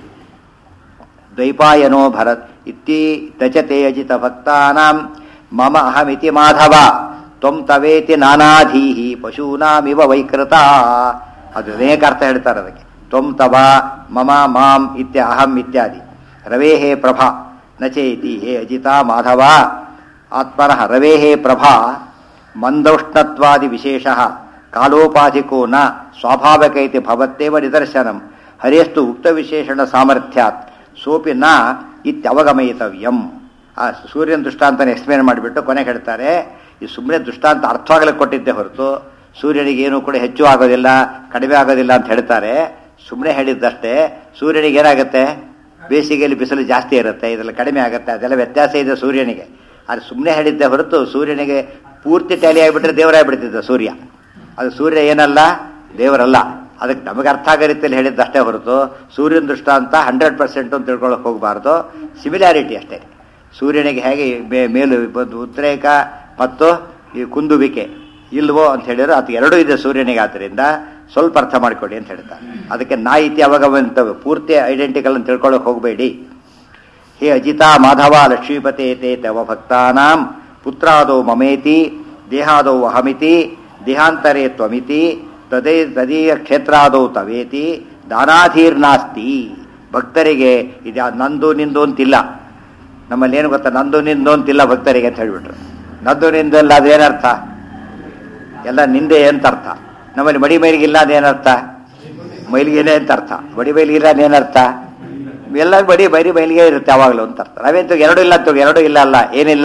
ದ್ವೈಪಾಯನೋ ಭರತ್ ಇತ್ತಿ ತಚತೆ ಅಜಿತ ಭಕ್ತಾನಾಂ ಮಮ ಅಹಮಿತಿ ಮಾಧವ ತ್ವಂ ತವೇತಿ ನಾನಾಧೀಹಿ ಪಶೂನಾಮಿವ ವೈಕೃತ ಅದು ಅನೇಕ ಅರ್ಥ ಹೇಳ್ತಾರೆ ಅದಕ್ಕೆ ತ್ವಂ ತವ ಮಮ ಮಾಂ ಇತ್ಯ ಅಹಂ ಇತ್ಯಾದಿ ರವೇ ಹೇ ಪ್ರಭಾ ನಚೇತಿ ಹೇ ಅಜಿತ ಮಾಧವ ಆತ್ಮನಃ ರವೇ ಹೇ ಪ್ರಭಾ ಮಂದೌಷ್ಣತ್ವಾದಿ ವಿಶೇಷ ಕಾಲೋಪಾಧಿಕೋ ನ ಸ್ವಾಭಾವಿಕ ಇತಿ ಭವತ್ತೇವ ನಿದರ್ಶನಂ ಹರೇಸ್ತು ಉಕ್ತ ವಿಶೇಷಣ ಸಾಮರ್ಥ್ಯಾತ್ ಸೋಪಿ ನ ಇತ್ಯವಗಮಯಿತವ್ಯಂ ಆ ಸೂರ್ಯನ ದೃಷ್ಟಾಂತನ ಎಕ್ಸ್ಪ್ಲೇನ್ ಮಾಡಿಬಿಟ್ಟು ಕೊನೆಗೆ ಹೇಳ್ತಾರೆ ಈ ಸುಮ್ಮನೆ ದೃಷ್ಟಾಂತ ಅರ್ಥವಾಗಲಿಕ್ಕೆ ಕೊಟ್ಟಿದ್ದೆ ಹೊರತು ಸೂರ್ಯನಿಗೆ ಏನೂ ಕೂಡ ಹೆಚ್ಚು ಆಗೋದಿಲ್ಲ ಕಡಿಮೆ ಆಗೋದಿಲ್ಲ ಅಂತ ಹೇಳ್ತಾರೆ ಸುಮ್ಮನೆ ಹೇಳಿದ್ದಷ್ಟೇ ಸೂರ್ಯನಿಗೆ ಏನಾಗುತ್ತೆ ಬೇಸಿಗೆಯಲ್ಲಿ ಬಿಸಿಲು ಜಾಸ್ತಿ ಇರುತ್ತೆ ಇದರಲ್ಲಿ ಕಡಿಮೆ ಆಗುತ್ತೆ ಅದೆಲ್ಲ ವ್ಯತ್ಯಾಸ ಇದೆ ಸೂರ್ಯನಿಗೆ ಅದು ಸುಮ್ಮನೆ ಹೇಳಿದ್ದೆ ಹೊರತು ಸೂರ್ಯನಿಗೆ ಪೂರ್ತಿ ಟ್ಯಾಲಿ ಆಗಿಬಿಟ್ರೆ ದೇವರಾಗ್ಬಿಡ್ತಿದ್ದ ಸೂರ್ಯ ಅದು ಸೂರ್ಯ ಏನಲ್ಲ ದೇವರಲ್ಲ ಅದಕ್ಕೆ ನಮಗೆ ಅರ್ಥ ಆಗೋ ರೀತಿಯಲ್ಲಿ ಹೇಳಿದ್ದಷ್ಟೇ ಹೊರತು ಸೂರ್ಯನ ದೃಷ್ಟಾಂತ ಹಂಡ್ರೆಡ್ ಪರ್ಸೆಂಟ್ ಅಂತ ತಿಳ್ಕೊಳಕ್ಕೆ ಹೋಗಬಾರ್ದು ಸಿಮಿಲಾರಿಟಿ ಅಷ್ಟೇ ಸೂರ್ಯನಿಗೆ ಹೇಗೆ ಮೇ- ಮೇಲು ಬಂದು ಉದ್ರೇಕ ಮತ್ತು ಈ ಕುಂದುವಿಕೆ ಇಲ್ವೋ ಅಂತ ಹೇಳಿದ್ರು ಅದು ಎರಡೂ ಇದೆ ಸೂರ್ಯನಿಗೆ ಆದ್ದರಿಂದ ಸ್ವಲ್ಪ ಅರ್ಥ ಮಾಡಿಕೊಡಿ ಅಂತ ಹೇಳ್ತಾರೆ ಅದಕ್ಕೆ ನಾ ಇತಿ ಅವಗಮಂತ ಪೂರ್ತಿ ಐಡೆಂಟಿಕಲ್ ಅಂತ ತಿಳ್ಕೊಳ್ಳೋಕೆ ಹೋಗಬೇಡಿ ಹೇ ಅಜಿತಾ ಮಾಧವ ಲಕ್ಷ್ಮೀಪತೆ ತೇ ತವ ಭಕ್ತಾನಾಂ ಪುತ್ರಾದೌ ಮಮೇತಿ ದೇಹಾದೌ ಅಹಮಿತಿ ದೇಹಾಂತರೇ ತ್ವಮಿತಿ ತದೇ ತದೀಯ ಕ್ಷೇತ್ರಾದೌ ತವೇತಿ ದಾನಾಧೀರ್ನಾಸ್ತಿ ಭಕ್ತರಿಗೆ ಇದು ನಂದು ನಿಂದು ಅಂತಿಲ್ಲ ನಮ್ಮಲ್ಲಿ ಏನು ಗೊತ್ತಾ ನಂದು ನಿಂದು ಅಂತಿಲ್ಲ ಭಕ್ತರಿಗೆ ಅಂತ ಹೇಳ್ಬಿಟ್ರು ನಂದು ನಿಂದು ಅಲ್ಲ ಅದೇನರ್ಥ ಎಲ್ಲ ನಿಂದೆ ಅಂತ ಅರ್ಥ ನಮ್ಮಲ್ಲಿ ಮಡಿ ಮೈಲಿಗಿಲ್ಲ ಅದೇನರ್ಥ ಮೈಲಿಗೆನೆ ಅಂತ ಅರ್ಥ ಬಡಿ ಮೈಲಿಗಿಲ್ಲ ಅದೇನರ್ಥ ಎಲ್ಲ ಬಡಿ ಬರಿ ಮೈಲಿಗೆ ಇರುತ್ತೆ ಯಾವಾಗಲೂ ಅಂತ ಅರ್ಥ ನಾವೇಂತ ಎರಡು ಇಲ್ಲ ಅಂತ ಎರಡು ಇಲ್ಲ ಅಲ್ಲ ಏನಿಲ್ಲ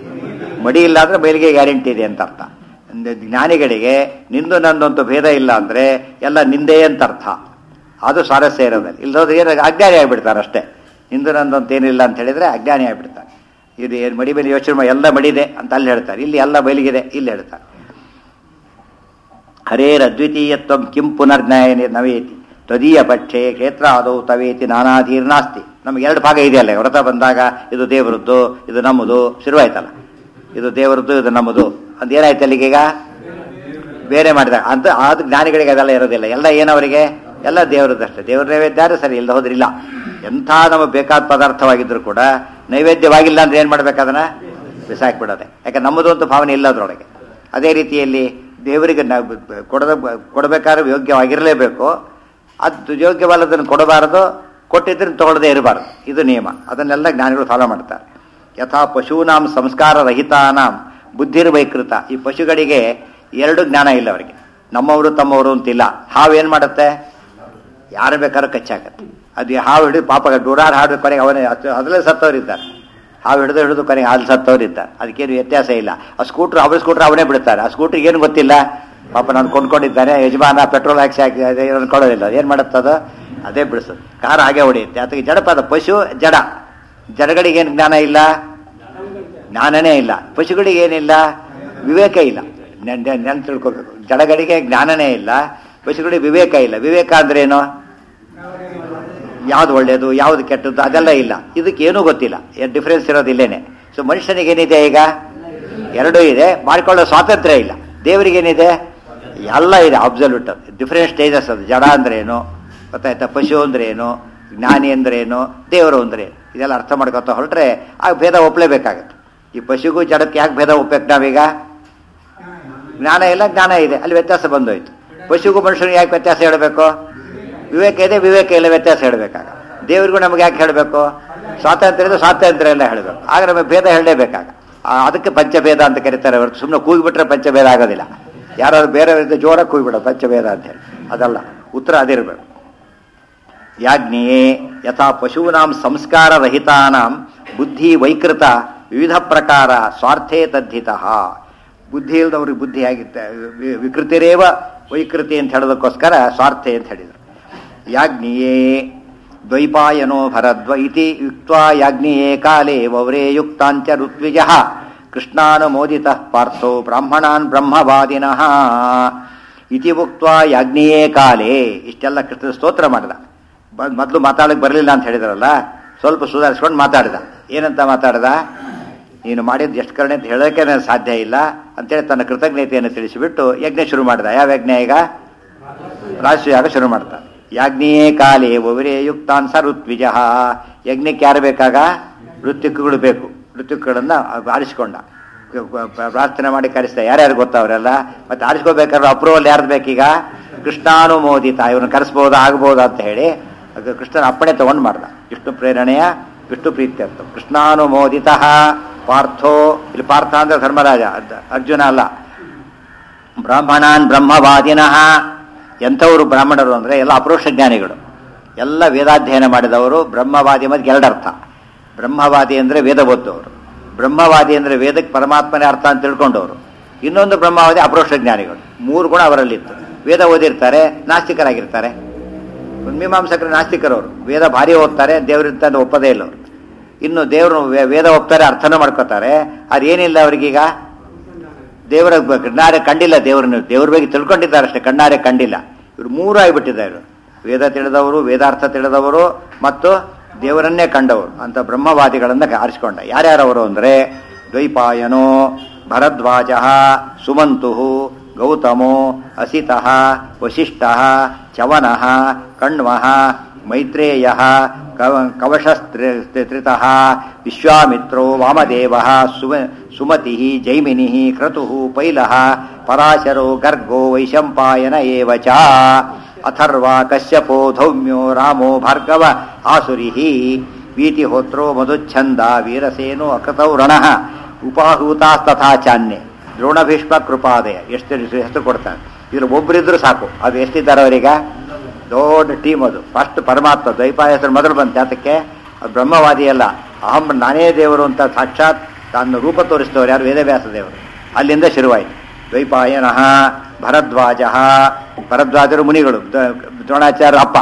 ಮಡಿ ಇಲ್ಲ ಅಂದ್ರೆ ಮೈಲಿಗೆ ಗ್ಯಾರಂಟಿ ಇದೆ ಅಂತ ಅರ್ಥ ಅಂದ್ರೆ ಜ್ಞಾನಿಗಳಿಗೆ ನಿಂದು ನಂದು ಅಂತ ಭೇದ ಇಲ್ಲ ಅಂದ್ರೆ ಎಲ್ಲ ನಿಂದೆ ಅಂತ ಅರ್ಥ ಅದು ಸ್ವಾರಸ್ಯ ಇರೋದಲ್ಲಿ ಇಲ್ಲದೋದ್ರೆ ಏನು ಅಜ್ಞಾನಿ ಆಗಿಬಿಡ್ತಾರೆ ಅಷ್ಟೇ ನಿಂದು ನಂದು ಅಂತ ಏನಿಲ್ಲ ಅಂತ ಹೇಳಿದ್ರೆ ಅಜ್ಞಾನಿ ಆಗಿಬಿಡ್ತಾರೆ ಇದು ಏನು ಮಡಿ ಮೇಲೆ ಯೋಚನೆ ಮಾಡಿ ಎಲ್ಲ ಮಡಿದೆ ಅಂತ ಅಲ್ಲಿ ಹೇಳ್ತಾರೆ ಇಲ್ಲಿ ಎಲ್ಲ ಬಯಲಿಗಿದೆ ಇಲ್ಲಿ ಹೇಳ್ತಾರೆ ಹರೇರದ್ವಿತೀಯತ್ವಂ ಕಿಂ ಪುನರ್ನ್ಯಾಯ ನವೇತಿ ತ್ವದೀಯ ಪಕ್ಷೆ ಕ್ಷೇತ್ರ ಆದೌ ತವೇತಿ ನಾನಾಧೀರ್ನಾಸ್ತಿ ನಮಗೆ ಎರಡು ಭಾಗ ಇದೆಯಲ್ಲ ವ್ರತ ಬಂದಾಗ ಇದು ದೇವರದ್ದು ಇದು ನಮ್ಮದು ಶುರುವಾಯ್ತಲ್ಲ ಇದು ದೇವರದ್ದು ಇದು ನಮ್ಮದು ಅಂತ ಏನಾಯ್ತು ಅಲ್ಲಿಗೀಗ ಬೇರೆ ಮಾಡಿದಾಗ ಅಂತ ಆದ ಜ್ಞಾನಿಗಳಿಗೆ ಅದೆಲ್ಲ ಇರೋದಿಲ್ಲ ಎಲ್ಲ ಏನವರಿಗೆ ಎಲ್ಲ ದೇವರದ್ದಷ್ಟೇ ದೇವ್ರ ನೈವೇದ್ಯ ಸರಿ ಇಲ್ಲದ ಹೋದ್ರಿಲ್ಲ ಎಂಥ ನಮಗೆ ಬೇಕಾದ ಪದಾರ್ಥವಾಗಿದ್ರು ಕೂಡ ನೈವೇದ್ಯವಾಗಿಲ್ಲ ಅಂದ್ರೆ ಏನು ಮಾಡ್ಬೇಕು ಅದನ್ನ ಬಿಸಾಕ್ಬಿಡೋದೆ ಯಾಕೆ ನಮ್ಮದು ಅಂತ ಭಾವನೆ ಇಲ್ಲ ಅದರೊಳಗೆ ಅದೇ ರೀತಿಯಲ್ಲಿ ದೇವರಿಗೆ ನಾವು ಕೊಡದ ಕೊಡಬೇಕಾದ್ರೆ ಯೋಗ್ಯವಾಗಿರಲೇಬೇಕು ಅದು ಯೋಗ್ಯವಲ್ಲದನ್ನು ಕೊಡಬಾರದು ಕೊಟ್ಟಿದ್ರೆ ತಗೊಳ್ಳದೆ ಇರಬಾರದು ಇದು ನಿಯಮ ಅದನ್ನೆಲ್ಲ ಜ್ಞಾನಿಗಳು ಫಾಲೋ ಮಾಡ್ತಾರೆ ಯಥಾ ಪಶೂನಾಂ ಸಂಸ್ಕಾರ ರಹಿತಾನಾಂ ಬುದ್ಧಿರ್ವೈಕೃತ ಈ ಪಶುಗಳಿಗೆ ಎರಡು ಜ್ಞಾನ ಇಲ್ಲ ಅವರಿಗೆ ನಮ್ಮವರು ತಮ್ಮವರು ಅಂತಿಲ್ಲ ಹಾವು ಏನು ಮಾಡುತ್ತೆ ಯಾರು ಬೇಕಾದ್ರೂ ಕಚ್ಚಾಕತ್ತೆ ಅದು ಹಾವು ಹಿಡಿದು ಪಾಪ ನೂರಾರು ಹಾಡು ಕೊನೆಗೆ ಅವನೇ ಅದರಲ್ಲೇ ಸತ್ತವರಿದ್ದಾರೆ ಹಾವು ಹಿಡಿದು ಹಿಡಿದು ಕೊನೆಗೆ ಅಲ್ಲಿ ಸತ್ತವರಿದ್ದಾರೆ ಅದಕ್ಕೇನು ವ್ಯತ್ಯಾಸ ಇಲ್ಲ ಆ ಸ್ಕೂಟ್ರ್ ಅವ್ರ ಸ್ಕೂಟ್ರ್ ಅವನೇ ಬಿಡ್ತಾರೆ ಆ ಸ್ಕೂಟ್ರಿಗೆ ಏನು ಗೊತ್ತಿಲ್ಲ ಪಾಪ ನಾನು ಕೊಂಡ್ಕೊಂಡಿದ್ದಾನೆ ಯಜಮಾನ ಪೆಟ್ರೋಲ್ ಹಾಕ್ಸಿ ಹಾಕಿ ಅದೇ ಅನ್ಕೊಳ್ಳೋದಿಲ್ಲ ಏನು ಮಾಡುತ್ತದು ಅದೇ ಬಿಡಿಸೋದು ಕಾರ್ ಹಾಗೆ ಹೊಡೆಯುತ್ತೆ ಅದಕ್ಕೆ ಜಡಪಾದ ಪಶು ಜಡ ಜಡಗಳಿಗೆ ಏನು ಜ್ಞಾನ ಇಲ್ಲ ಜ್ಞಾನನೇ ಇಲ್ಲ ಪಶುಗಳಿಗೆ ಏನಿಲ್ಲ ವಿವೇಕ ಇಲ್ಲ ನೆನ್ ತಿಳ್ಕೊಬೇಕು ಜಡಗಳಿಗೆ ಜ್ಞಾನನೇ ಇಲ್ಲ ಪಶುಗಳಿಗೆ ವಿವೇಕ ಇಲ್ಲ ವಿವೇಕ ಅಂದ್ರೆ ಏನು ಯಾವ್ದು ಒಳ್ಳೇದು ಯಾವ್ದು ಕೆಟ್ಟದ್ದು ಅದೆಲ್ಲ ಇಲ್ಲ ಇದಕ್ಕೆ ಏನೂ ಗೊತ್ತಿಲ್ಲ ಡಿಫ್ರೆನ್ಸ್ ಇರೋದಿಲ್ಲೇನೆ ಸೊ ಮನುಷ್ಯನಿಗೆ ಏನಿದೆ ಈಗ ಎರಡೂ ಇದೆ ಮಾಡ್ಕೊಳ್ಳೋ ಸ್ವಾತಂತ್ರ್ಯ ಇಲ್ಲ ದೇವರಿಗೇನಿದೆ ಎಲ್ಲ ಇದೆ ಅಬ್ಸಲ್ಯೂಟ್ ಡಿಫ್ರೆಂಟ್ ಸ್ಟೇಜಸ್ ಅದು ಜಡ ಅಂದ್ರೆ ಏನು ಗೊತ್ತಾಯ್ತಾ ಪಶು ಅಂದ್ರೆ ಏನು ಜ್ಞಾನಿ ಅಂದ್ರೆ ಏನು ದೇವರು ಅಂದ್ರೆ ಏನು ಇದೆಲ್ಲ ಅರ್ಥ ಮಾಡ್ಕೊತ ಹೊರಟ್ರೆ ಆಗ ಭೇದ ಒಪ್ಪಲೇಬೇಕಾಗತ್ತೆ ಈ ಪಶುಗೂ ಜಡಕ್ಕೆ ಯಾಕೆ ಭೇದ ಒಪ್ಪಬೇಕು ನಾವೀಗ ಜ್ಞಾನ ಇಲ್ಲ ಜ್ಞಾನ ಇದೆ ಅಲ್ಲಿ ವ್ಯತ್ಯಾಸ ಬಂದೋಯ್ತು ಪಶುಗೂ ಮನುಷ್ಯನಿಗೆ ಯಾಕೆ ವ್ಯತ್ಯಾಸ ಹೇಳಬೇಕು ವಿವೇಕ ಇದೆ ವಿವೇಕ ಇಲ್ಲ ವ್ಯತ್ಯಾಸ ಹೇಳಬೇಕಾಗ ದೇವರಿಗೂ ನಮ್ಗೆ ಯಾಕೆ ಹೇಳಬೇಕು ಸ್ವಾತಂತ್ರ್ಯ ಇದೆ ಸ್ವಾತಂತ್ರ್ಯ ಎಲ್ಲ ಹೇಳಬೇಕು ಆಗ ನಮಗೆ ಭೇದ ಹೇಳಲೇಬೇಕಾಗ ಆ, ಅದಕ್ಕೆ ಪಂಚಭೇದ ಅಂತ ಕರೀತಾರೆ ಹೊರತು ಸುಮ್ಮನೆ ಕೂಗಿಬಿಟ್ರೆ ಪಂಚಭೇದ ಆಗೋದಿಲ್ಲ ಯಾರಾದ್ರು ಬೇರೆ ಜೋರಾಗಿ ಕೂಗಿಬಿಡೋದು ಪಂಚಭೇದ ಅಂತ ಹೇಳಿ ಅದಲ್ಲ ಉತ್ತರ ಅದಿರಬೇಕು ಯಾಜ್ಞೆಯೇ ಯಥಾ ಪಶೂನಾಂ ಸಂಸ್ಕಾರ ರಹಿತಾನಾಂ ಬುದ್ಧಿ ವೈಕೃತ ವಿವಿಧ ಪ್ರಕಾರ ಸ್ವಾರ್ಥೇ ತದ್ಧಿತ ಬುದ್ಧಿ ಇಲ್ದವ್ರಿಗೆ ಬುದ್ಧಿ ಆಗಿತ್ತೆ ವಿ- ವಿಕೃತಿರೇವ ವೈಕೃತಿ ಅಂತ ಹೇಳೋದಕ್ಕೋಸ್ಕರ ಸ್ವಾರ್ಥೆ ಅಂತ ಹೇಳಿದರು ಯಾಜ್ಞಿಯೇ ದ್ವೈಪಾಯನೋ ಭರದ್ವ ಇತಿ ಯುಕ್ತ್ವಾ ಯಾಜ್ಞಿಯೇ ಕಾಲೇ ವವ್ರೇ ಯುಕ್ತಾಂಚ ಋತ್ವಿಜ ಕೃಷ್ಣಾನುಮೋದಿತ ಪಾರ್ಥೋ ಬ್ರಾಹ್ಮಣಾನ್ ಬ್ರಹ್ಮವಾದಿನಃ ಇತಿ ಉಕ್ತ್ವಾ ಯಾಜ್ಞಿಯೇ ಕಾಲೇ ಇಷ್ಟೆಲ್ಲ ಕೃಷ್ಣ ಸ್ತೋತ್ರ ಮಾಡಿದ ಬ- ಮೊದಲು ಮಾತಾಡಕ್ಕೆ ಬರಲಿಲ್ಲ ಅಂತ ಹೇಳಿದ್ರಲ್ಲ ಸ್ವಲ್ಪ ಸುಧಾರಿಸ್ಕೊಂಡು ಮಾತಾಡಿದ ಏನಂತ ಮಾತಾಡಿದ ನೀನು ಮಾಡಿದ್ದು ಎಷ್ಟು ಕರುಣೆ ಅಂತ ಹೇಳೋಕೆ ನನಗೆ ಸಾಧ್ಯ ಇಲ್ಲ ಅಂತೇಳಿ ತನ್ನ ಕೃತಜ್ಞತೆಯನ್ನು ತಿಳಿಸಿಬಿಟ್ಟು ಯಜ್ಞ ಶುರು ಮಾಡಿದ ಯಾವ ಯಜ್ಞ ಈಗ ರಾಶಿಯಾಗ ಶುರು ಮಾಡ್ತಾನೆ ಯಾಜ್ಞಿಯೇ ಕಾಲೇ ಒವರೇ ಯುಕ್ತಾನ್ ಸ ಋತ್ವಿಜ ಯಜ್ಞಕ್ಕೆ ಯಾರು ಬೇಕಾಗ ಋತ್ವಿಕಗಳು ಬೇಕು ಋತ್ವಿಕಗಳನ್ನ ಆರಿಸಿಕೊಂಡ ಪ್ರಾರ್ಥನೆ ಮಾಡಿ ಕರೆಸ್ತಾ ಯಾರ್ಯಾರು ಗೊತ್ತಾ ಅವರೆಲ್ಲ ಮತ್ತೆ ಆರಿಸ್ಕೋಬೇಕಾದ್ರೆ ಅಪ್ರೂವಲ್ ಯಾರ್ದು ಬೇಕೀಗ ಕೃಷ್ಣಾನುಮೋದಿತ ಇವನು ಕರೆಸ್ಬೋದಾ ಆಗ್ಬೋದಾ ಅಂತ ಹೇಳಿ ಅದು ಕೃಷ್ಣನ ಅಪ್ಪಣೆ ತಗೊಂಡು ಮಾಡ್ದ ವಿಷ್ಣು ಪ್ರೇರಣೆಯ ವಿಷ್ಣು ಪ್ರೀತ್ಯರ್ಥ ಕೃಷ್ಣಾನುಮೋದಿತ ಪಾರ್ಥೋ ಇಲ್ಲಿ ಪಾರ್ಥ ಅಂದ್ರೆ ಧರ್ಮರಾಜ ಅರ್ಜ- ಅರ್ಜುನ ಅಲ್ಲ ಬ್ರಾಹ್ಮಣಾನ್ ಬ್ರಹ್ಮವಾದಿನಃ ಎಂಥವರು ಬ್ರಾಹ್ಮಣರು ಅಂದರೆ ಎಲ್ಲ ಅಪರೋಕ್ಷ ಜ್ಞಾನಿಗಳು ಎಲ್ಲ ವೇದಾಧ್ಯಯನ ಮಾಡಿದವರು ಬ್ರಹ್ಮವಾದಿ ಮತ್ತು ಎರಡರ್ಥ ಬ್ರಹ್ಮವಾದಿ ಅಂದರೆ ವೇದ ಓದ್ದವರು ಬ್ರಹ್ಮವಾದಿ ಅಂದರೆ ವೇದಕ್ಕೆ ಪರಮಾತ್ಮನೇ ಅರ್ಥ ಅಂತ ತಿಳ್ಕೊಂಡವರು ಇನ್ನೊಂದು ಬ್ರಹ್ಮವಾದಿ ಅಪರೋಕ್ಷ ಜ್ಞಾನಿಗಳು ಮೂರು ಗುಣ ಅವರಲ್ಲಿತ್ತು ವೇದ ಓದಿರ್ತಾರೆ ನಾಸ್ತಿಕರಾಗಿರ್ತಾರೆ ಒಂದು ಮೀಮಾಂಸಕರು ನಾಸ್ತಿಕರವರು ವೇದ ಭಾರಿ ಓದ್ತಾರೆ ದೇವರಿರ್ತಾನೆ ಒಪ್ಪದೇ ಇಲ್ಲ ಅವರು ಇನ್ನು ದೇವರು ವೇ- ವೇದ ಒಪ್ತಾರೆ ಅರ್ಥನೂ ಮಾಡ್ಕೋತಾರೆ ಅದು ಏನಿಲ್ಲ ಅವರಿಗೀಗ ದೇವರ ಬ- ಕಣ್ಣಾರೆ ಕಂಡಿಲ್ಲ ದೇವರನ್ನು ದೇವ್ರ ಬಗ್ಗೆ ತಿಳ್ಕೊಂಡಿದ್ದಾರೆ ಅಷ್ಟೇ ಕಣ್ಣಾರೆ ಕಂಡಿಲ್ಲ ಇವರು ಮೂರು ಆಗಿಬಿಟ್ಟಿದ್ದಾರೆ ಇವರು ವೇದ ತಿಳಿದವರು ವೇದಾರ್ಥ ತಿಳಿದವರು ಮತ್ತು ದೇವರನ್ನೇ ಕಂಡವರು ಅಂತ ಬ್ರಹ್ಮವಾದಿಗಳನ್ನ ಆರಿಸಿಕೊಂಡ ಯಾರ್ಯಾರವರು ಅಂದರೆ ದ್ವೈಪಾಯನೋ ಭರದ್ವಾಜ ಸುಮಂತು ಗೌತಮೋ ಅಸಿತ ವಶಿಷ್ಠ ಚವನ ಕಣ್ವ ಮೈತ್ರೇಯ ಕವಶಸ್ತ್ರಿತ ವಿಶ್ವಾಮಿತ್ರೋ ವಾಮದೇವ ಸುಮ ಸುಮತಿ ಜೈಮಿನಿ ಕ್ರತು ಪೈಲ ಪರಾಶರೋ ಗರ್ಗೋ ವೈಶಂಪಾಯನ ಏವ ಚ ಅಥರ್ವ ಕಶ್ಯಪೋ ಧೌಮ್ಯೋ ರಾಮೋ ಭಾರ್ಗವ ಆಸುರಿ ವೀತಿಹೋತ್ರೋ ಮಧುಚ್ಛಂದ ವೀರಸೇನೋ ಅಕೃತೌ ರಣಃ ಉಪಾಹೂತಾಸ್ತಥಾ ಚಾನ್ಯೆ ದ್ರೋಣ ಭೀಷ್ಮ ಕೃಪಾದಯ ಎಷ್ಟು ಹೆಸರು ಕೊಡ್ತಾನೆ ಇದ್ರ ಒಬ್ಬರಿದ್ರು ಸಾಕು ಅದು ಎಷ್ಟಿದ್ದಾರೆ ಅವರೀಗ ದೊಡ್ಡ ಟೀಮ್ ಅದು ಫಸ್ಟ್ ಪರಮಾತ್ಮ ದ್ವೈಪಾಯ ಹೆಸರು ಮೊದಲು ಬಂತು ಯಾತಕ್ಕೆ ಅದು ಬ್ರಹ್ಮವಾದಿ ಅಲ್ಲ ಅಹಂ ನಾನೇ ದೇವರು ಅಂತ ಸಾಕ್ಷಾತ್ ತನ್ನ ರೂಪ ತೋರಿಸಿದವರು ಯಾರು ವೇದವ್ಯಾಸ ದೇವರು ಅಲ್ಲಿಂದ ಶುರುವಾಯಿತು ದ್ವೈಪಾಯನಃ ಭರದ್ವಾಜ ಭರದ್ವಾಜರು ಮುನಿಗಳು ದ- ದ್ರೋಣಾಚಾರ್ಯ ಅಪ್ಪ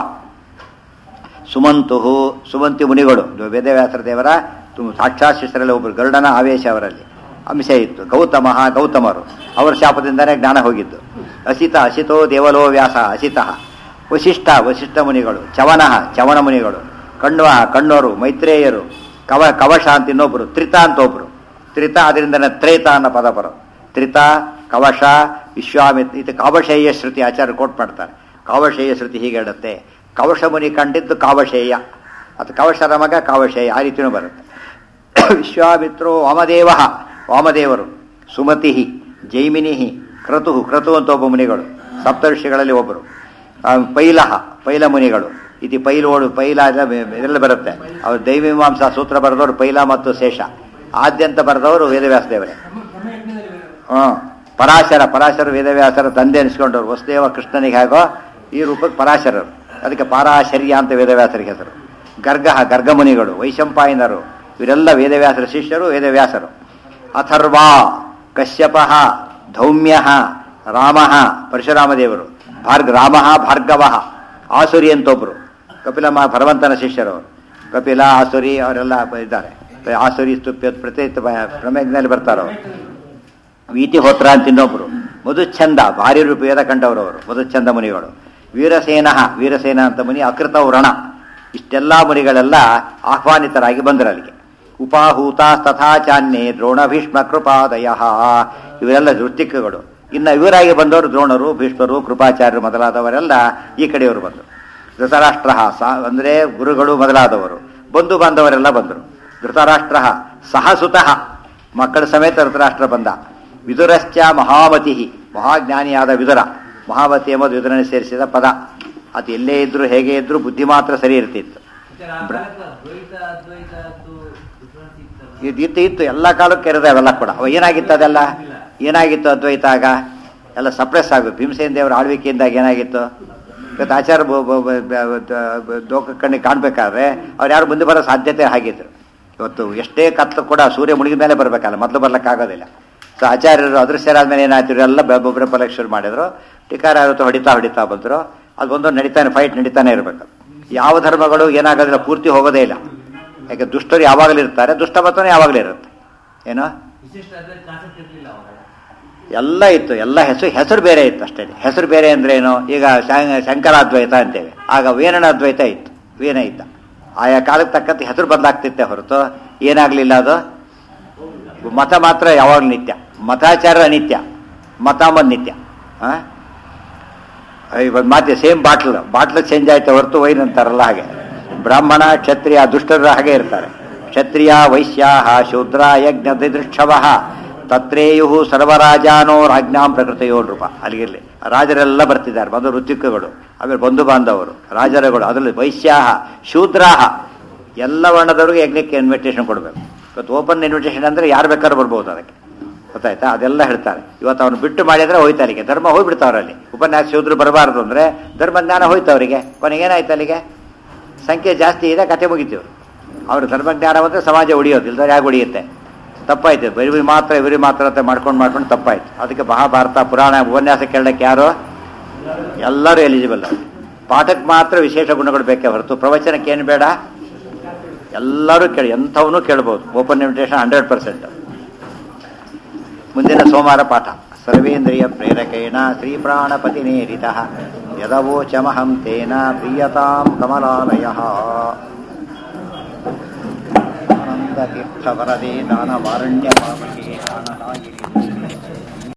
ಸುಮಂತು ಸುಮಂತಿ ಮುನಿಗಳು ಇದು ವೇದವ್ಯಾಸರ ದೇವರ ತು- ಸಾಕ್ಷಾತ್ ಶಿಷ್ಯರಲ್ಲಿ ಒಬ್ಬರು ಗರುಡನ ಆವೇಶ ಅವರಲ್ಲಿ ಅಂಶ ಇತ್ತು ಗೌತಮ ಗೌತಮರು ಅವರ ಶಾಪದಿಂದನೇ ಜ್ಞಾನ ಹೋಗಿದ್ದು ಅಸಿತ ಅಸಿತೋ ದೇವಲೋ ವ್ಯಾಸ ಅಸಿತ ವಶಿಷ್ಠ ವಶಿಷ್ಠ ಮುನಿಗಳು ಚವನ ಚವನ ಮುನಿಗಳು ಕಣ್ವ ಕಣ್ಣೋರು ಮೈತ್ರೇಯರು ಕವ ಕವಶ ಅಂತ ಇನ್ನೊಬ್ಬರು ತ್ರಿತ ಅಂತ ಒಬ್ರು ತ್ರಿತ ಅದರಿಂದನೇ ತ್ರೇತ ಅನ್ನೋ ಪದ ಬರೋದು ತ್ರಿತ ಕವಶ ವಿಶ್ವಾಮಿತ್ ಇದು ಕಾವಶೇಯ ಶ್ರುತಿ ಆಚಾರ್ಯ ಕೋಟ್ ಮಾಡ್ತಾರೆ ಕಾವಶೇಯ ಶ್ರುತಿ ಹೀಗೆ ಹೇಳುತ್ತೆ ಕವಶ ಮುನಿ ಕಂಡಿದ್ದು ಕಾವಶೇಯ ಅದು ಕವಶರ ಮಗ ಕಾವಶೇಯ ಆ ರೀತಿಯೂ ಬರುತ್ತೆ ವಿಶ್ವಾಮಿತ್ರೋ ವಾಮದೇವ ವಾಮದೇವರು ಸುಮತಿ ಜೈಮಿನಿ ಕ್ರತು ಕ್ರತು ಅಂತ ಒಬ್ಬ ಮುನಿಗಳು ಸಪ್ತಋಷಿಗಳಲ್ಲಿ ಒಬ್ಬರು ಆ, ಪೈಲಹ ಪೈಲ ಮುನಿಗಳು ಇತಿ ಪೈಲೋಡು ಪೈಲ ಇದರಲ್ಲಿ ಬರುತ್ತೆ ಅವರು ದೈವಮೀಮಾಂಸಾ ಸೂತ್ರ ಬರೆದವರು ಪೈಲ ಮತ್ತು ಶೇಷ ಆದ್ಯಂತ ಬರೆದವರು ವೇದವ್ಯಾಸ ದೇವರೇ ಹ್ಮ್ ಪರಾಶರ ಪರಾಶರ ವೇದವ್ಯಾಸರ ತಂದೆ ಅನಿಸ್ಕೊಂಡವ್ರು ವಸುದೇವ ಕೃಷ್ಣನಿಗೆ ಹಾಗೋ ಈ ರೂಪಕ್ಕೆ ಪರಾಶರರು ಅದಕ್ಕೆ ಪಾರಾಶರ್ಯ ಅಂತ ವೇದವ್ಯಾಸರಿಗೆ ಹೆಸರು ಗರ್ಗ ಗರ್ಗಮುನಿಗಳು ವೈಶಂಪಾಯನರು ಇವರೆಲ್ಲ ವೇದವ್ಯಾಸರ ಶಿಷ್ಯರು ವೇದವ್ಯಾಸರು ಅಥರ್ವ ಕಶ್ಯಪ ಧೌಮ್ಯ ರಾಮ ಪರಶುರಾಮ ದೇವರು ಭಾರ್ಗ ರಾಮ ಭಾರ್ಗವ ಆಸುರಿ ಅಂತೊಬ್ರು ಕಪಿಲ ಮಾ ಭಗವಂತನ ಶಿಷ್ಯರವರು ಕಪಿಲ ಆಸುರಿ ಅವರೆಲ್ಲ ಇದ್ದಾರೆ ಆಸುರಿ ಸ್ತುಪ್ಯ ಪ್ರತಿ ಪ್ರಮೇಯದಲ್ಲಿ ಬರ್ತಾರವರು ವೀತಿಹೋತ್ರ ಅಂತ ಇನ್ನೊಬ್ರು ಮಧುಚ್ಛಂದ ಭಾರಿ ರೂಪ ವೇದ ಕಂಡವರವರು ಮಧುಚ್ಛಂದ ಮುನಿಗಳು ವೀರಸೇನ ವೀರಸೇನ ಅಂತ ಮುನಿ ಅಕೃತ ವ್ರಣ ಇಷ್ಟೆಲ್ಲ ಮುನಿಗಳೆಲ್ಲ ಆಹ್ವಾನಿತರಾಗಿ ಬಂದರು ಅಲ್ಲಿಗೆ ಉಪಾಹೂತ ತಥಾಚಾನ್ಯೆ ದ್ರೋಣ ಭೀಷ್ಮ ಕೃಪಾದಯ ಇವರೆಲ್ಲ ಋತಿಕಗಳು ಇನ್ನು ಇವರಾಗಿ ಬಂದವರು ದ್ರೋಣರು ಭೀಷ್ಮರು ಕೃಪಾಚಾರ್ಯರು ಮೊದಲಾದವರೆಲ್ಲ ಈ ಕಡೆಯವರು ಬಂದರು ಧೃತರಾಷ್ಟ್ರ ಸಾ ಅಂದರೆ ಗುರುಗಳು ಮೊದಲಾದವರು ಬಂಧು ಬಾಂಧವರೆಲ್ಲ ಬಂದರು ಧೃತರಾಷ್ಟ್ರ ಸಹಸುತಃ ಮಕ್ಕಳ ಸಮೇತ ಧೃತರಾಷ್ಟ್ರ ಬಂದ ವಿದುರಶ್ಚ ಮಹಾಮತಿ ಮಹಾಜ್ಞಾನಿಯಾದ ವಿದುರ ಮಹಾಮತಿ ಎಂಬುದು ವಿದುರನೆ ಸೇರಿಸಿದ ಪದ ಅದು ಎಲ್ಲೇ ಇದ್ರು ಹೇಗೆ ಇದ್ರು ಬುದ್ಧಿ ಮಾತ್ರ ಸರಿ ಇರ್ತಿತ್ತು ಬ್ರ- ದ್ವೈತ ಅದ್ವೈತ ಡಿಫ್ರೆನ್ಸ್ ಇತ್ತಲ್ಲ ಇದು ಇತ್ತು ಇತ್ತು ಎಲ್ಲ ಕಾಲಕ್ಕೆ ಇರೋದು ಅವೆಲ್ಲ ಕೂಡ ಅವ ಏನಾಗಿತ್ತು ಅದೆಲ್ಲ ಏನಾಗಿತ್ತು ಅದ್ವೈತ ಆಗ ಎಲ್ಲ ಸಪ್ರೆಸ್ ಆಗಬೇಕು ಭೀಮಸೇನ ದೇವರ ಆಳ್ವಿಕೆಯಿಂದಾಗ ಏನಾಗಿತ್ತು ಇವತ್ತು ಆಚಾರ ದೋಕ ಕಣ್ಣಿಗೆ ಕಾಣಬೇಕಾದ್ರೆ ಅವ್ರು ಯಾರು ಮುಂದೆ ಬರೋ ಸಾಧ್ಯತೆ ಆಗಿದ್ರು ಇವತ್ತು ಎಷ್ಟೇ ಕತ್ಲು ಕೂಡ ಸೂರ್ಯ ಮುಳುಗಿದ ಮೇಲೆ ಬರಬೇಕಲ್ಲ ಮೊದಲು ಬರ್ಲಿಕ್ಕಾಗೋದಿಲ್ಲ ಸೊ ಆಚಾರ್ಯರು ಅದೃಶ್ಯರಾದ್ಮೇಲೆ ಏನಾಯ್ತು ಎಲ್ಲ ಒಬ್ಬೊಬ್ಬರ ಪರೀಕ್ಷೆ ಮಾಡಿದ್ರು ಟಿಕಾರ ಆಗುತ್ತೆ ಹೊಡಿತಾ ಹೊಡಿತಾ ಬಂದರು ಅದು ಒಂದು ನಡೀತಾನೆ ಫೈಟ್ ನಡೀತಾನೆ ಇರಬೇಕು ಯಾವ ಧರ್ಮಗಳು ಏನಾಗೋದಿಲ್ಲ ಪೂರ್ತಿ ಹೋಗೋದೇ ಇಲ್ಲ ಯಾಕೆ ದುಷ್ಟರು ಯಾವಾಗಲೂ ಇರ್ತಾರೆ ದುಷ್ಟಮತನೂ ಯಾವಾಗಲೂ ಇರುತ್ತೆ ಏನೋ ವಿಶಿಷ್ಟ ಅದ್ವೈತ ಕಾನ್ಸೆಪ್ಟ್ ಇರ್ಲಿಲ್ಲ ಅವಾಗ ಎಲ್ಲ ಇತ್ತು ಎಲ್ಲ ಹೆಸರು ಹೆಸರು ಬೇರೆ ಇತ್ತು ಅಷ್ಟೇ ಹೆಸರು ಬೇರೆ ಅಂದ್ರೆ ಏನು ಈಗ ಶಂ- ಶಂಕರಾದ್ವೈತ ಅಂತೇವೆ ಆಗ ವೇನನ ಅದ್ವೈತ ಇತ್ತು ವೇನ ಇದ್ದ ಆಯಾ ಕಾಲಕ್ಕೆ ತಕ್ಕಂತೆ ಹೆಸರು ಬದಲಾಗ್ತಿತ್ತೆ ಹೊರತು ಏನಾಗ್ಲಿಲ್ಲ ಅದು ಮತ ಮಾತ್ರ ಯಾವಾಗಲೂ ನಿತ್ಯ ಮತಾಚಾರ ಅನಿತ್ಯ ಮತ ಅಂಬದ್ ನಿತ್ಯ ಆ? ಇವಾಗ ಮಾತೆ ಸೇಮ್ ಬಾಟ್ಲ್ ಬಾಟ್ಲ್ ಚೇಂಜ್ ಆಯ್ತು ಹೊರತು ವೈನ್ ಅಂತಾರಲ್ಲ ಹಾಗೆ ಬ್ರಾಹ್ಮಣ ಕ್ಷತ್ರಿಯ ದುಷ್ಟರು ಹಾಗೆ ಇರ್ತಾರೆ ಕ್ಷತ್ರಿಯ ವೈಶ್ಯ ಶೂದ್ರ ಯಜ್ಞ ದಿದೃಕ್ಷವ ತತ್ರೇಯು ಸರ್ವರಾಜಾನೋ ರಾಜ್ಞಾಂ ಪ್ರಕೃತಿಯೋ ನೃಪ ಅಲ್ಲಿಗಿರ್ಲಿ ರಾಜರೆಲ್ಲ ಬರ್ತಿದ್ದಾರೆ ಬಂದು ಋತ್ವಿಕಗಳು ಆಮೇಲೆ ಬಂಧು ಬಾಂಧವರು ರಾಜರುಗಳು ಅದರಲ್ಲಿ ವೈಶ್ಯ ಶೂದ್ರಾಹ ಎಲ್ಲ ವರ್ಣದವ್ರಿಗೆ ಯಜ್ಞಕ್ಕೆ ಇನ್ವಿಟೇಷನ್ ಕೊಡಬೇಕು ಇವತ್ತು ಓಪನ್ ಇನ್ವಿಟೇಷನ್ ಅಂದರೆ ಯಾರು ಬೇಕಾದ್ರೂ ಬರ್ಬೋದು ಅದಕ್ಕೆ ಗೊತ್ತಾಯ್ತಾ ಅದೆಲ್ಲ ಹೇಳ್ತಾರೆ ಇವತ್ತು ಅವನು ಬಿಟ್ಟು ಮಾಡಿದ್ರೆ ಹೋಯ್ತು ಅಲ್ಲಿಗೆ ಧರ್ಮ ಹೋಗ್ಬಿಡ್ತಾವ್ರ ಅಲ್ಲಿ ಉಪನ್ಯಾಸ ಶೂದ್ರು ಬರಬಾರ್ದು ಅಂದ್ರೆ ಧರ್ಮ ಜ್ಞಾನ ಹೋಯ್ತು ಅವರಿಗೆ ಕೊನೆಗೆ ಏನಾಯ್ತು ಅಲ್ಲಿಗೆ ಸಂಖ್ಯೆ ಜಾಸ್ತಿ ಇದೆ ಕತೆ ಮುಗಿತೀವಿ ಅವ್ರ ಧರ್ಮಜ್ಞಾನ ಬಂದ್ರೆ ಸಮಾಜ ಉಳಿಯೋದು ಇಲ್ದ್ರೆ ಯಾಕೆ ಉಳಿಯುತ್ತೆ ತಪ್ಪಾಯ್ತು ಬರಿ ಮಾತ್ರ ಇವರು ಮಾತ್ರ ಅಂತ ಮಾಡ್ಕೊಂಡು ಮಾಡ್ಕೊಂಡು ತಪ್ಪಾಯ್ತು ಅದಕ್ಕೆ ಮಹಾಭಾರತ ಪುರಾಣ ಉಪನ್ಯಾಸ ಕೇಳಕ್ಕೆ ಯಾರು ಎಲ್ಲರೂ ಎಲಿಜಿಬಲ್ ಪಾಠಕ್ಕೆ ಮಾತ್ರ ವಿಶೇಷ ಗುಣಗಳು ಬೇಕೇ ಹೊರತು ಪ್ರವಚನಕ್ಕೆ ಏನು ಬೇಡ ಎಲ್ಲರೂ ಕೇಳಿ ಎಂಥವನ್ನೂ ಕೇಳ್ಬೋದು ಓಪನ್ ಇನ್ವಿಟೇಷನ್ ಹಂಡ್ರೆಡ್ ಪರ್ಸೆಂಟ್ ಮುಂದಿನ ಸೋಮವಾರ ಪಾಠ ಸರ್ವೇಂದ್ರಿಯ ಪ್ರೇರಕೇಣ ಶ್ರೀ ಪ್ರಾಣಪತಿ ನೇರಿತ ಯದವೋಚಮಹಂ ತೇನ ಪ್ರಿಯತಾಂ ಕಮಲಾಲಯ ಆನಂದತೀರ್ಥವರದೇ ದಾನವಾರಣ್ಯ